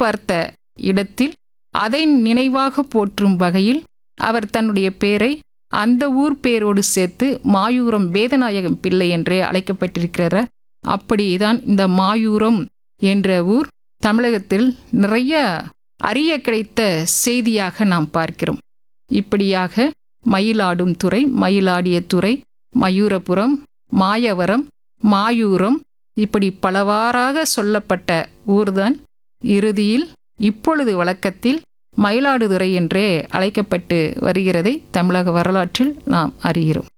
பார்த்த இடத்தில் அதை நினைவாக போற்றும் வகையில் அவர் தன்னுடைய பேரை அந்த ஊர் பேரோடு சேர்த்து மாயூரம் வேதநாயகம் பிள்ளை என்றே அழைக்கப்பட்டிருக்கிறார் அப்படிதான் இந்த மாயூரம் என்ற ஊர் தமிழகத்தில் நிறைய அறிய கிடைத்த செய்தியாக நாம் பார்க்கிறோம் இப்படியாக மயிலாடும் துறை மயிலாடிய துறை மயூரபுரம் மாயவரம் மாயூரம் இப்படி பலவாறாக சொல்லப்பட்ட ஊர்தான் இறுதியில் இப்பொழுது வழக்கத்தில் மயிலாடுதுறை என்றே அழைக்கப்பட்டு வருகிறதை தமிழக வரலாற்றில் நாம் அறிகிறோம்